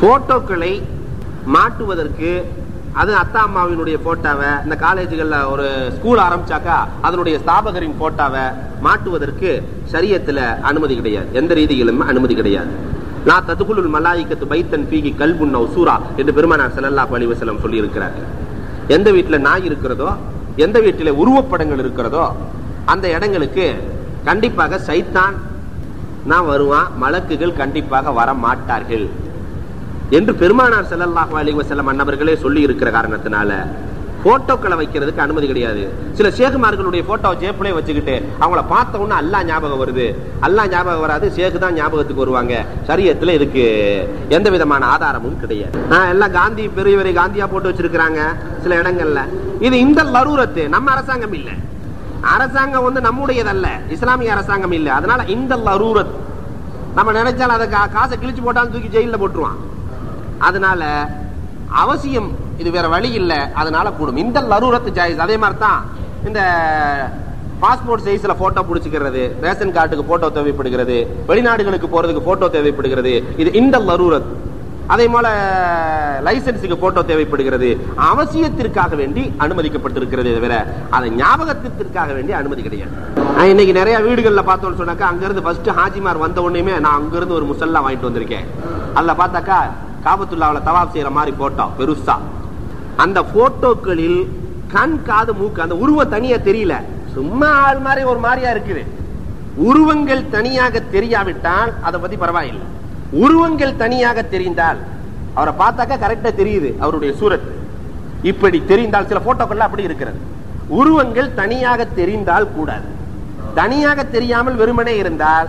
போட்டோக்களை மாட்டுவதற்கு அது அத்தா அம்மாவினுடைய போட்டோவை இந்த காலேஜுகள்ல ஒரு ஸ்கூல் ஆரம்பிச்சாக்கா அதனுடைய ஸ்தாபகரின் போட்டோவை மாட்டுவதற்கு சரியத்துல அனுமதி கிடையாது எந்த ரீதியிலும் அனுமதி கிடையாது நான் ததுகுலுல் மலாயிக்கத்து பைத்தன் பீகி கல்புன் உசூரா என்று பெருமானார் ஸல்லல்லாஹு அலைஹி வஸல்லம் சொல்லி இருக்கிறார்கள் எந்த வீட்டுல நாய் இருக்கிறதோ எந்த வீட்டில உருவப்படங்கள் இருக்கிறதோ அந்த இடங்களுக்கு கண்டிப்பாக சைத்தான் நான் வருவான் மலக்குகள் கண்டிப்பாக வர மாட்டார்கள் என்று பெருமானார் ஸல்லல்லாஹு அலைஹி வஸல்லம் அன்னவர்களே சொல்லி இருக்கிற காரணத்தினால போட்டோக்களை வைக்கிறதுக்கு அனுமதி கிடையாது சில ஷேகுமார்களுடைய போட்டோவை ஜேப்பிலே வச்சுக்கிட்டு அவங்கள பார்த்த உடனே அல்லா ஞாபகம் வருது அல்லா ஞாபகம் வராது ஷேகு தான் ஞாபகத்துக்கு வருவாங்க சரியத்துல இதுக்கு எந்த விதமான ஆதாரமும் கிடையாது ஆஹ், எல்லாம் காந்தி பெரியவரை காந்தியா போட்டு வச்சிருக்கிறாங்க சில இடங்கள்ல இது இந்த லரூரத்து நம்ம அரசாங்கம் இல்ல அரசாங்கம் வந்து நம்முடையதல்ல இஸ்லாமிய அரசாங்கம் இல்ல அதனால இந்த லரூரத் நம்ம நினைச்சாலும் அதை கா- காசை கிழிச்சு போட்டாலும் தூக்கி ஜெயில போட்டுருவான் அதனால அவசியம் இது வேற வழி இல்ல அதனால கூடும் இந்த லரூரத்து ஜாயிஸ் அதே மாதிரி தான் இந்த பாஸ்போர்ட் சைஸ்ல போட்டோ பிடிச்சிக்கிறது ரேஷன் கார்டுக்கு போட்டோ தேவைப்படுகிறது வெளிநாடுகளுக்கு போறதுக்கு போட்டோ தேவைப்படுகிறது இது இந்த லரூரத் அதே போல லைசன்ஸுக்கு போட்டோ தேவைப்படுகிறது அவசியத்திற்காக வேண்டி அனுமதிக்கப்பட்டிருக்கிறது தவிர அதை ஞாபகத்திற்காக வேண்டி அனுமதி கிடையாது ஆஹ் இன்னைக்கு நிறைய வீடுகள்ல பார்த்தோம்னு சொன்னாக்கா அங்க இருந்து ஃபர்ஸ்ட் ஹாஜிமார் வந்த உடனேயுமே நான் அங்க இருந்து ஒரு முசல்லா வாங்கிட்டு வந்திருக்கேன் அதுல பார்த்தாக்கா காபத்துல்லாவுல தவாப் செய்யற மாதிரி போட்டோ பெருசா அந்த போட்டோக்களில் கண் காது மூக்கு அந்த உருவம் தனியா தெரியல சும்மா ஆள் மாதிரி ஒரு மாதிரியா இருக்குது உருவங்கள் தனியாக தெரியாவிட்டால் அதை பத்தி பரவாயில்லை உருவங்கள் தனியாக தெரிந்தால் அவரை பார்த்தாக்கா கரெக்டா தெரியுது அவருடைய சூரத் இப்படி தெரிந்தால் சில போட்டோக்கள்ல அப்படி இருக்கிறது உருவங்கள் தனியாக தெரிந்தால் கூடாது தனியாக தெரியாமல் வெறுமனே இருந்தால்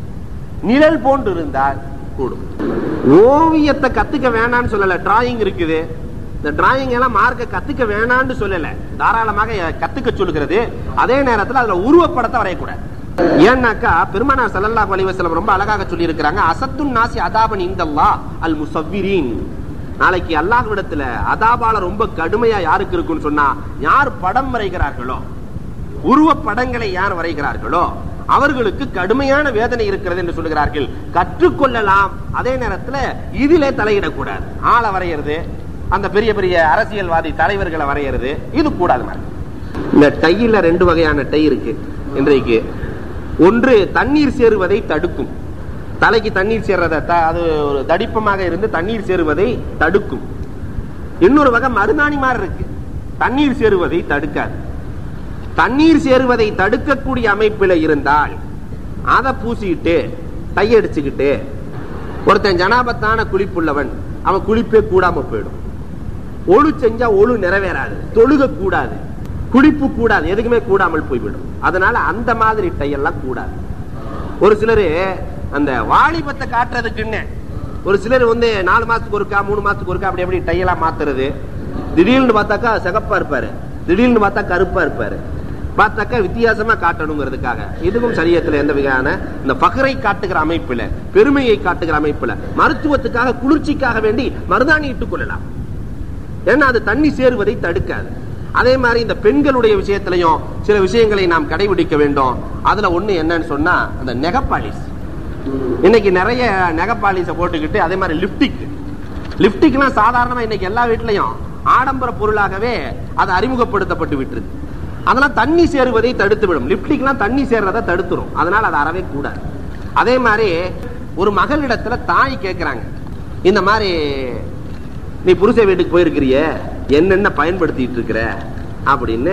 நிழல் போன்று இருந்தால் கூடும் ஓவியத்தை கத்துக்க வேணாம்னு சொல்லல டிராயிங் இருக்குது இந்த டிராயிங் எல்லாம் மார்க்க கத்துக்க வேணாம்னு சொல்லல தாராளமாக கத்துக்க சொல்லுகிறது அதே நேரத்துல அதுல உருவப்படத்தை வரையக்கூடாது ஏன்னாக்கா பெருமானார் ஸல்லல்லாஹு அலைஹி வஸல்லம் ரொம்ப அழகாக சொல்லி இருக்கிறாங்க அசத்துன் நாசி அதாபன் இந்தல்லாஹ் அல் முசவ்விரீன் நாளைக்கு அல்லாஹ்விடத்துல அதாபால ரொம்ப கடுமையா யாருக்கு இருக்குன்னு சொன்னா யார் படம் வரைகிறார்களோ உருவ படங்களை யார் வரைகிறார்களோ அவர்களுக்கு கடுமையான வேதனை இருக்கிறது என்று சொல்கிறார்கள் கற்றுக்கொள்ளலாம் அதே நேரத்துல இதிலே தலையிடக்கூடாது ஆளை வரைகிறது அந்த பெரிய பெரிய அரசியல்வாதி தலைவர்களை வரைகிறது இது கூடாது மாதிரி இந்த டையில ரெண்டு வகையான டை இருக்கு இன்றைக்கு ஒன்று தண்ணீர் சேருவதை தடுக்கும் தலைக்கு தண்ணீர் சேர்றத த- அது ஒரு தடிப்பமாக இருந்து தண்ணீர் சேருவதை தடுக்கும் இன்னொரு வகை மருதாணி மாதிரி இருக்கு தண்ணீர் சேருவதை தடுக்காது தண்ணீர் சேருவதை தடுக்கக்கூடிய அமைப்பில் இருந்தால் அதை பூசிக்கிட்டு கையடிச்சுக்கிட்டு ஒருத்தன் ஜனாபத்தான குளிப்புள்ளவன் அவன் குளிப்பே கூடாம போயிடும் ஒழு செஞ்சா ஒழு நிறைவேறாது தொழுக கூடாது குளிப்பு கூடாது எதுக்குமே கூடாமல் போய்விடும் அதனால அந்த மாதிரி டையெல்லாம் கூடாது ஒரு சிலரு அந்த வாலிபத்தை காட்டுறதுக்குன்னு ஒரு சிலர் வந்து நாலு மாசத்துக்கு ஒருக்கா மூணு மாசத்துக்கு ஒருக்கா அப்படி அப்படி டையெல்லாம் மாத்துறது திடீர்னு பார்த்தாக்கா சிகப்பா இருப்பாரு திடீர்னு பார்த்தா கருப்பா இருப்பாரு பார்த்தாக்கா வித்தியாசமா காட்டணுங்கிறதுக்காக இதுவும் சரியத்துல எந்த வகையான இந்த பகரை காட்டுகிற அமைப்புல பெருமையை காட்டுகிற அமைப்புல மருத்துவத்துக்காக குளிர்ச்சிக்காக வேண்டி மருதாணி இட்டுக் கொள்ளலாம் ஏன்னா அது தண்ணி சேருவதை தடுக்காது அதே மாதிரி இந்த பெண்களுடைய விஷயத்திலையும் சில விஷயங்களை நாம் கடைபிடிக்க வேண்டும் அதுல ஒண்ணு என்னன்னு சொன்னா அந்த நெகப்பாலிஸ் இன்னைக்கு நிறைய நெகப்பாலிஸ போட்டுக்கிட்டு அதே மாதிரி லிப்டிக் லிப்டிக்லாம் சாதாரணமா இன்னைக்கு எல்லா வீட்லயும் ஆடம்பர பொருளாகவே அது அறிமுகப்படுத்தப்பட்டு விட்டுருது அதெல்லாம் தண்ணி சேருவதை தடுத்து விடும் லிப்டிக்லாம் தண்ணி சேர்றதை தடுத்துரும் அதனால அது அறவே கூடாது அதே மாதிரி ஒரு மகளிடத்துல தாய் கேட்கிறாங்க இந்த மாதிரி நீ புருஷ வீட்டுக்கு போயிருக்கிறிய என்னென்ன பயன்படுத்திட்டு இருக்கிற அப்படின்னு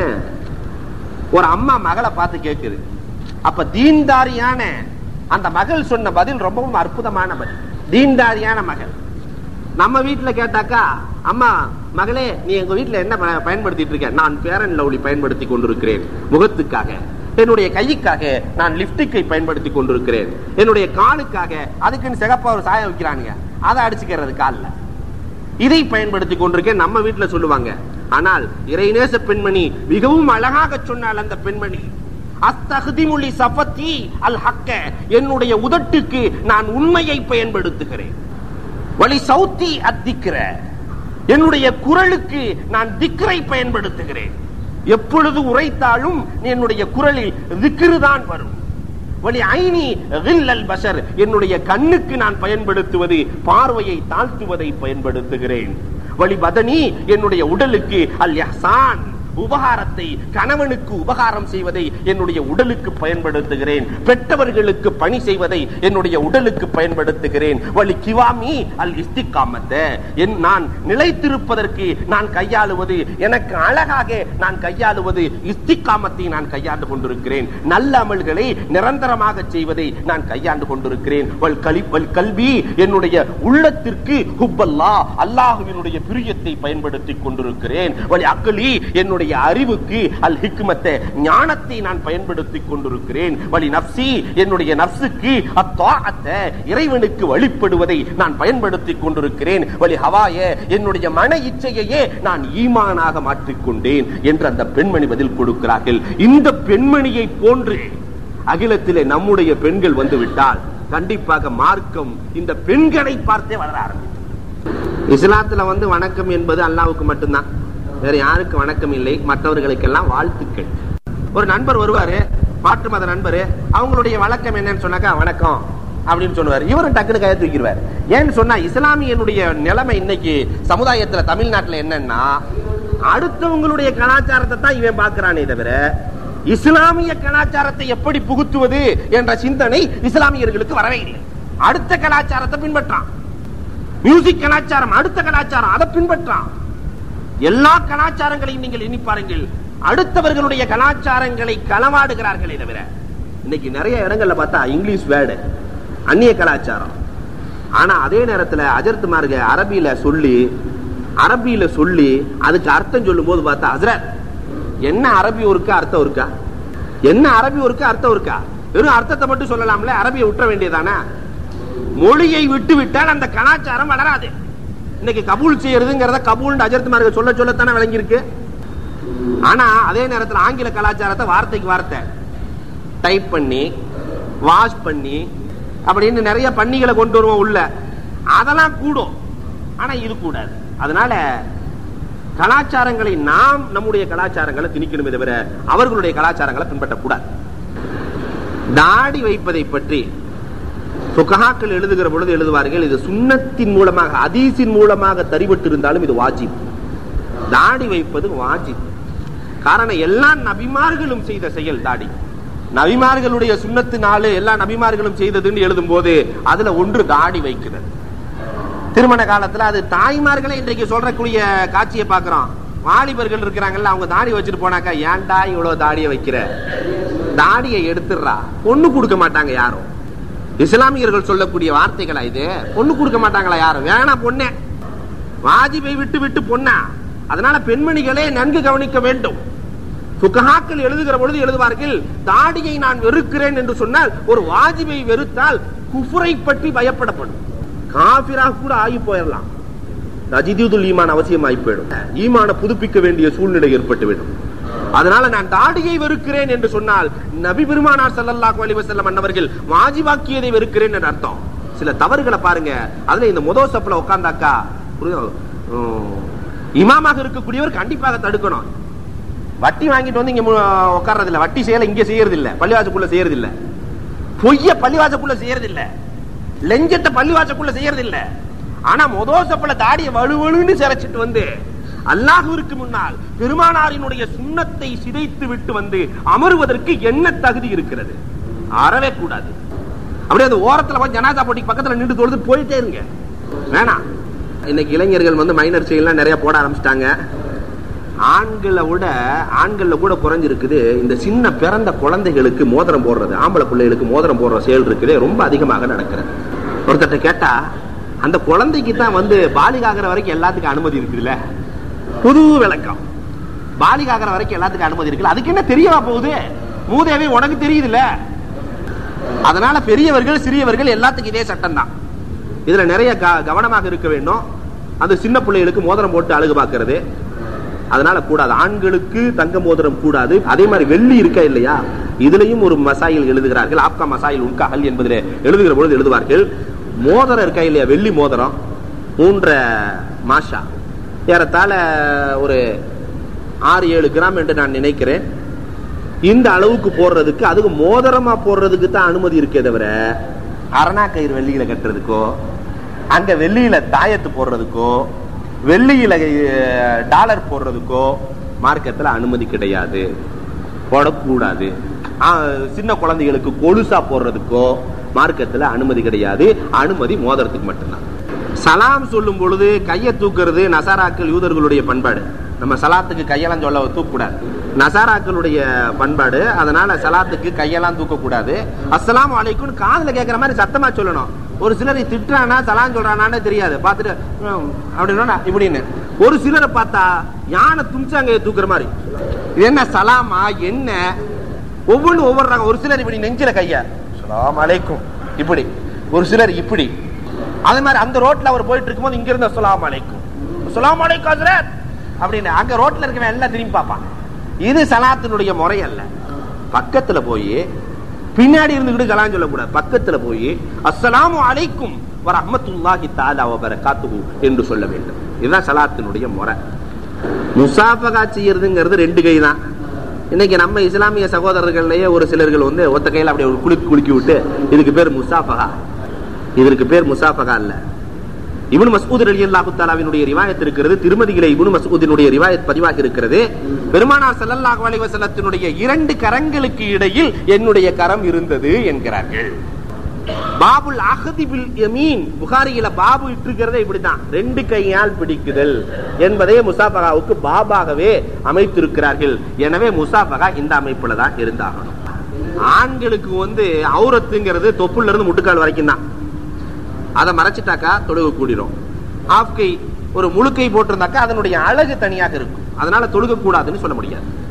ஒரு அம்மா மகளை பார்த்து கேட்குது அப்ப தீன்தாரியான அந்த மகள் சொன்ன பதில் ரொம்பவும் அற்புதமான பதில் தீன்தாரியான மகள் நம்ம வீட்டுல கேட்டாக்கா அம்மா மகளே நீ எங்க வீட்டுல என்ன ப- பயன்படுத்திட்டு இருக்க நான் பேரன் லவ்லி பயன்படுத்தி கொண்டிருக்கிறேன் முகத்துக்காக என்னுடைய கையுக்காக நான் லிப்டிக்கை பயன்படுத்தி கொண்டிருக்கிறேன் என்னுடைய காலுக்காக அதுக்குன்னு சிகப்பா ஒரு சாயம் வைக்கிறானுங்க அதை அடிச்சுக்கிறது கால்ல இதை பயன்படுத்தி கொண்டிருக்கேன் நம்ம வீட்டுல சொல்லுவாங்க ஆனால் இறைநேச பெண்மணி மிகவும் அழகாக சொன்னாள் அந்த பெண்மணி அத்தகுதிமொழி சபத்தி அல் ஹக்க என்னுடைய உதட்டுக்கு நான் உண்மையை பயன்படுத்துகிறேன் வழி சௌத்தி அத்திக்கிற என்னுடைய குரலுக்கு நான் திக்கரை பயன்படுத்துகிறேன் எப்பொழுது உரைத்தாலும் என்னுடைய குரலில் திக்ரு தான் வரும் வலி ஐனி கில்லல் பஷர் என்னுடைய கண்ணுக்கு நான் பயன்படுத்துவது பார்வையை தாழ்த்துவதை பயன்படுத்துகிறேன் வலி பதனி என்னுடைய உடலுக்கு அல் யஹ்சான் உபகாரத்தை கணவனுக்கு உபகாரம் செய்வதை என்னுடைய உடலுக்கு பயன்படுத்துகிறேன் பெற்றவர்களுக்கு பணி செய்வதை என்னுடைய உடலுக்கு பயன்படுத்துகிறேன் வலி கிவாமி அல் இஸ்திகாமத்தை என் நான் நிலைத்திருப்பதற்கு நான் கையாளுவது எனக்கு அழகாக நான் கையாளுவது இஸ்திகாமத்தை நான் கையாண்டு கொண்டிருக்கிறேன் நல்ல அமல்களை நிரந்தரமாக செய்வதை நான் கையாண்டு கொண்டிருக்கிறேன் வல் கலி வல் கல்வி என்னுடைய உள்ளத்திற்கு ஹுப்பல்லா அல்லாஹுவினுடைய பிரியத்தை பயன்படுத்திக் கொண்டிருக்கிறேன் வலி அக்கலி என்னுடைய அறிவுக்கு அல் ஹிக்மத்தை ஞானத்தை நான் பயன்படுத்திக் கொண்டிருக்கிறேன் வலி நப்சி என்னுடைய நப்சுக்கு அத்தாஅத்தை இறைவனுக்கு வழிபடுவதை நான் பயன்படுத்திக் கொண்டிருக்கிறேன் வலி ஹவாய என்னுடைய மன இச்சையையே நான் ஈமானாக மாற்றிக்கொண்டேன் என்று அந்த பெண்மணி பதில் கொடுக்கிறார்கள் இந்த பெண்மணியை போன்று அகிலத்திலே நம்முடைய பெண்கள் வந்து விட்டால் கண்டிப்பாக மார்க்கம் இந்த பெண்களை பார்த்தே வளர ஆரம்பிக்கும் இஸ்லாத்துல வந்து வணக்கம் என்பது அல்லாவுக்கு மட்டும்தான் வேற யாருக்கு வணக்கம் இல்லை மற்றவர்களுக்கெல்லாம் வாழ்த்துக்கள் ஒரு நண்பர் வருவாரு மாற்று மத நண்பர் அவங்களுடைய வழக்கம் என்னன்னு சொன்னாக்கா வணக்கம் அப்படின்னு சொல்லுவார் இவரும் டக்குனு கையை தூக்கிடுவார் ஏன்னு சொன்னா இஸ்லாமியனுடைய நிலைமை இன்னைக்கு சமுதாயத்துல தமிழ்நாட்டுல என்னன்னா அடுத்தவங்களுடைய கலாச்சாரத்தை தான் இவன் பாக்குறானே தவிர இஸ்லாமிய கலாச்சாரத்தை எப்படி புகுத்துவது என்ற சிந்தனை இஸ்லாமியர்களுக்கு வரவே இல்லை அடுத்த கலாச்சாரத்தை பின்பற்றான் மியூசிக் கலாச்சாரம் அடுத்த கலாச்சாரம் அதை பின்பற்றான் எல்லா கலாச்சாரங்களையும் நீங்கள் எண்ணி பாருங்கள் அடுத்தவர்களுடைய கலாச்சாரங்களை களவாடுகிறார்களே தவிர இன்னைக்கு நிறைய இடங்கள்ல பார்த்தா இங்கிலீஷ் வேர்டு அந்நிய கலாச்சாரம் ஆனா அதே நேரத்துல அஜர்த் மார்க அரபியில சொல்லி அரபியில சொல்லி அதுக்கு அர்த்தம் சொல்லும் போது பார்த்தா ஹசரத் என்ன அரபி ஒருக்கா அர்த்தம் இருக்கா என்ன அரபி ஒருக்கா அர்த்தம் இருக்கா வெறும் அர்த்தத்தை மட்டும் சொல்லலாம்ல அரபியை விட்டுற வேண்டியதானே மொழியை விட்டு விட்டால் அந்த கலாச்சாரம் வளராது இன்னைக்கு கபூல் செய்யறதுங்கிறத கபூல் அஜர்த்துமார்கள் சொல்ல சொல்லத்தானே விளங்கி இருக்கு ஆனா அதே நேரத்தில் ஆங்கில கலாச்சாரத்தை வார்த்தைக்கு வார்த்தை டைப் பண்ணி வாஷ் பண்ணி அப்படின்னு நிறைய பண்ணிகளை கொண்டு வருவோம் உள்ள அதெல்லாம் கூடும் ஆனா இது கூடாது அதனால கலாச்சாரங்களை நாம் நம்முடைய கலாச்சாரங்களை திணிக்கணுமே தவிர அவர்களுடைய கலாச்சாரங்களை பின்பற்றக்கூடாது தாடி வைப்பதை பற்றி புகஹாக்கள் எழுதுகிற பொழுது எழுதுவார்கள் இது சுண்ணத்தின் மூலமாக அதீசின் மூலமாக தறிபட்டு இருந்தாலும் இது வாஜிப் தாடி வைப்பது வாஜிப் காரணம் எல்லா நபிமார்களும் செய்த செயல் தாடி நபிமார்களுடைய சுண்ணத்து நாலு எல்லா நபிமார்களும் செய்ததுன்னு எழுதும் போது அதுல ஒன்று தாடி வைக்கிறது திருமண காலத்துல அது தாய்மார்களே இன்றைக்கு சொல்றக்கூடிய காட்சியை பாக்குறோம் வாலிபர்கள் இருக்கிறாங்கல்ல அவங்க தாடி வச்சுட்டு போனாக்கா ஏன்டா இவ்வளவு தாடியை வைக்கிற தாடியை எடுத்துடுறா பொண்ணு கொடுக்க மாட்டாங்க யாரும் இஸ்லாமியர்கள் சொல்லக்கூடிய வார்த்தைகளா இது பொண்ணு கொடுக்க மாட்டாங்களா யாரும் வேணா பொண்ணே வாஜிபை விட்டு விட்டு பொண்ணா அதனால பெண்மணிகளே நன்கு கவனிக்க வேண்டும் புகஹாக்கள் எழுதுகிற பொழுது எழுதுவார்கள் தாடியை நான் வெறுக்கிறேன் என்று சொன்னால் ஒரு வாஜிபை வெறுத்தால் குஃபுரை பற்றி பயப்படப்படும் காபிராக கூட ஆகி போயிடலாம் ரஜிதுல் ஈமான் அவசியம் ஆகி போயிடும் ஈமான புதுப்பிக்க வேண்டிய சூழ்நிலை ஏற்பட்டுவிடும் அதனால நான் தாடியை வெறுக்கிறேன் என்று சொன்னால் நபி பெருமானார் ஸல்லல்லாஹு அலைஹி வஸல்லம் அன்னவர்கள் வாஜிபாக்கியதை வெறுக்கிறேன் என்று அர்த்தம் சில தவறுகளை பாருங்க அதுல இந்த முதல் சப்புல உட்கார்ந்தாக்கா இமாமாக இருக்கக்கூடியவர் கண்டிப்பாக தடுக்கணும் வட்டி வாங்கிட்டு வந்து இங்க உட்கார்றது இல்ல வட்டி செய்யல இங்க செய்யறது இல்ல பள்ளிவாசக்குள்ள செய்யறது இல்ல பொய்ய பள்ளிவாசக்குள்ள செய்யறது இல்ல லெஞ்சத்தை பள்ளிவாசக்குள்ள செய்யறது இல்ல ஆனா முதோசப்பல தாடிய வலுவலுன்னு சிரைச்சிட்டு வந்து அல்லாஹுவிற்கு முன்னால் பெருமானாரினுடைய சுண்ணத்தை சிதைத்து விட்டு வந்து அமருவதற்கு என்ன தகுதி இருக்கிறது அறவே கூடாது அப்படியே அந்த ஓரத்துல போய் ஜனாதா போட்டிக்கு பக்கத்துல நின்று தொழுது போயிட்டே இருங்க வேணாம் இன்னைக்கு இளைஞர்கள் வந்து மைனர் செயல்லாம் நிறைய போட ஆரம்பிச்சிட்டாங்க ஆண்களை விட ஆண்கள்ல கூட குறைஞ்சிருக்குது இந்த சின்ன பிறந்த குழந்தைகளுக்கு மோதிரம் போடுறது ஆம்பளை பிள்ளைகளுக்கு மோதிரம் போடுற செயல் இருக்குது ரொம்ப அதிகமாக நடக்கிறது ஒருத்தட்ட கேட்டா அந்த குழந்தைக்கு தான் வந்து பாலிகாகிற வரைக்கும் எல்லாத்துக்கும் அனுமதி இருக்குதுல்ல புது விளக்கம் பாலிகாகிற வரைக்கும் எல்லாத்துக்கும் அனுமதி இருக்குல்ல அதுக்கு என்ன தெரியவா போகுது மூதேவி உனக்கு தெரியுதுல்ல அதனால பெரியவர்கள் சிறியவர்கள் எல்லாத்துக்கும் இதே சட்டம் தான் இதுல நிறைய கவனமாக இருக்க வேண்டும் அந்த சின்ன பிள்ளைகளுக்கு மோதிரம் போட்டு அழகு பார்க்கறது அதனால கூடாது ஆண்களுக்கு தங்க மோதிரம் கூடாது அதே மாதிரி வெள்ளி இருக்கா இல்லையா இதுலயும் ஒரு மசாயில் எழுதுகிறார்கள் ஆப்கா மசாயில் உன்காகல் என்பதில் எழுதுகிற பொழுது எழுதுவார்கள் மோதிரம் இருக்கா இல்லையா வெள்ளி மோதிரம் மூன்ற மாஷா ஏறத்தாழ ஒரு ஆறு ஏழு கிராம் என்று நான் நினைக்கிறேன் இந்த அளவுக்கு போடுறதுக்கு அதுக்கு மோதிரமா போடுறதுக்கு தான் அனுமதி இருக்கே தவிர அரணா கயிறு வெள்ளியில கட்டுறதுக்கோ அங்க வெள்ளியில தாயத்து போடுறதுக்கோ வெள்ளியில அஹ், டாலர் போடுறதுக்கோ மார்க்கத்துல அனுமதி கிடையாது போடக்கூடாது ஆ, சின்ன குழந்தைகளுக்கு கொலுசா போடுறதுக்கோ மார்க்கத்துல அனுமதி கிடையாது அனுமதி மோதிரத்துக்கு மட்டும்தான் சலாம் சொல்லும் பொழுது கையை தூக்குறது நசாராக்கள் யூதர்களுடைய பண்பாடு நம்ம சலாத்துக்கு கையெல்லாம் சொல்ல தூக்கக்கூடாது நசாராக்களுடைய பண்பாடு அதனால சலாத்துக்கு கையெல்லாம் தூக்கக்கூடாது அஸ்ஸலாமு அலைக்கும் காதுல கேட்கிற மாதிரி சத்தமா சொல்லணும் ஒரு சிலரை திட்டுறானா சலாம் சொல்றானான்னு தெரியாது பார்த்துட்டு "ம்" அப்படின்னா இப்படின்னு ஒரு சிலரை பார்த்தா யானை தும்சாங்க தூக்குற மாதிரி இது என்ன சலாமா என்ன ஒவ்வொன்றும் ஒவ்வொரு ஒரு சிலர் இப்படி நெஞ்சில கைய சலாம் அலைக்கும் இப்படி ஒரு சிலர் இப்படி அதே மாதிரி அந்த ரோட்ல அவர் போயிட்டு இருக்கும்போது இங்க இருந்த சலாம் அலைக்கும் சலாம் அலைக்கும் ஹஸ்ரத் அப்படின்னு அங்க ரோட்ல இருக்கவன் எல்லாம் திரும்பி பார்ப்பான் இது சலாத்தினுடைய முறை அல்ல பக்கத்துல போய் பின்னாடி இருந்துகிட்டு சலாம் சொல்லக்கூடாது பக்கத்துல போய் அஸ்ஸலாமு அலைக்கும் வ ரஹ்மத்துல்லாஹி தஆலா வ பரகாத்துஹு என்று சொல்ல வேண்டும் இதுதான் சலாத்தினுடைய முறை முசாஃபகா செய்யறதுங்கிறது ரெண்டு கை தான் இன்னைக்கு நம்ம இஸ்லாமிய சகோதரர்கள்லயே ஒரு சிலர்கள் வந்து ஒத்த கையில அப்படியே ஒரு குலுக்கி குலுக்கி விட்டு இதுக்கு பேர் முசாஃபகா இதற்கு பேர் முசாஃபகா இல்ல இப்னு மஸ்ஊத் ரலியல்லாஹு தஆலாவினுடைய ரிவாயத் இருக்கிறது திருமதியிலே இப்னு மஸ்ஊதினுடைய ரிவாயத் பதிவாகி இருக்கிறது பெருமானார் ஸல்லல்லாஹு அலைஹி வஸல்லத்தினுடைய இரண்டு கரங்களுக்கு இடையில் என்னுடைய கரம் இருந்தது என்கிறார்கள் பாபுல் அஹதி பில் யமீன் புகாரியில பாபு இட்டிருக்கிறதே இப்படிதான் ரெண்டு கையால் பிடிக்குதல் என்பதே முசாஃபகாவுக்கு பாபாகவே அமைத்திருக்கிறார்கள் எனவே முசாஃபகா இந்த அமைப்புல தான் இருந்தாகணும் ஆண்களுக்கு வந்து அவுரத்துங்கிறது தொப்புல இருந்து முட்டுக்கால் வரைக்கும் தான் அதை மறைச்சிட்டாக்கா தொழுக கூடிரும் ஆஃப் கை ஒரு முழுக்கை போட்டிருந்தாக்கா அதனுடைய அழகு தனியாக இருக்கும் அதனால தொழுக கூடாதுன்னு சொல்ல முடியாது